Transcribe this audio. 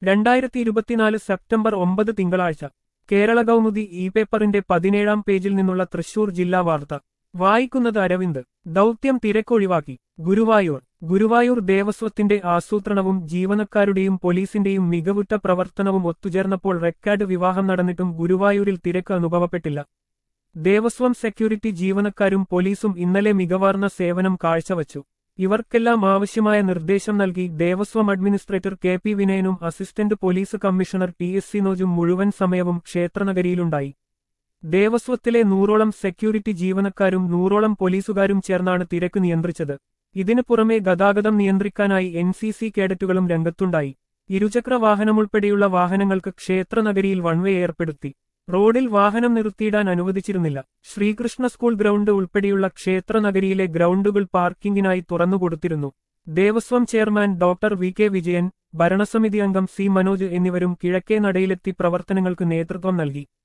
രണ്ടായിരത്തി ഇരുപത്തിനാല് സെപ്റ്റംബർ ഒമ്പത് തിങ്കളാഴ്ച കേരള കൗമുദി ഇ പേപ്പറിന്റെ പതിനേഴാം പേജിൽ നിന്നുള്ള തൃശൂർ ജില്ലാ വാർത്ത വായിക്കുന്നത് അരവിന്ദ് ദൗത്യം തിരക്കൊഴിവാക്കി ഗുരുവായൂർ ഗുരുവായൂർ ദേവസ്വത്തിന്റെ ആസൂത്രണവും ജീവനക്കാരുടെയും പോലീസിന്റെയും മികവുറ്റ പ്രവർത്തനവും ഒത്തുചേർന്നപ്പോൾ റെക്കാർഡ് വിവാഹം നടന്നിട്ടും ഗുരുവായൂരിൽ തിരക്ക് അനുഭവപ്പെട്ടില്ല ദേവസ്വം സെക്യൂരിറ്റി ജീവനക്കാരും പോലീസും ഇന്നലെ മികവാർന്ന സേവനം കാഴ്ചവച്ചു ഇവർക്കെല്ലാം ആവശ്യമായ നിർദ്ദേശം നൽകി ദേവസ്വം അഡ്മിനിസ്ട്രേറ്റർ കെ പി വിനയനും assistant police commissioner T S സിനോജും മുഴുവൻ സമയവും ക്ഷേത്രനഗരിയിലുണ്ടായി ദേവസ്വത്തിലെ നൂറോളം സെക്യൂരിറ്റി ജീവനക്കാരും നൂറോളം പോലീസുകാരും ചേർന്നാണ് തിരക്ക് നിയന്ത്രിച്ചത് ഇതിനു പുറമെ ഗതാഗതം നിയന്ത്രിക്കാനായി എൻ സി സി കേഡറ്റുകളും രംഗത്തുണ്ടായി ഇരുചക്ര വാഹനമുൾപ്പെടെയുള്ള വാഹനങ്ങൾക്ക് ക്ഷേത്രനഗരിയിൽ വൺവേ ഏർപ്പെടുത്തി റോഡിൽ വാഹനം നിർത്തിയിടാൻ അനുവദിച്ചിരുന്നില്ല ശ്രീകൃഷ്ണ സ്കൂൾ ഗ്രൗണ്ട് ഉൾപ്പെടെയുള്ള ക്ഷേത്രനഗരിയിലെ ഗ്രൗണ്ടുകൾ പാർക്കിംഗിനായി തുറന്നുകൊടുത്തിരുന്നു Devaswom chairman doctor V K Vijayan ഭരണസമിതി അംഗം സി മനോജ് എന്നിവരും കിഴക്കേ നടയിലെത്തി പ്രവർത്തനങ്ങൾക്ക് നേതൃത്വം നൽകി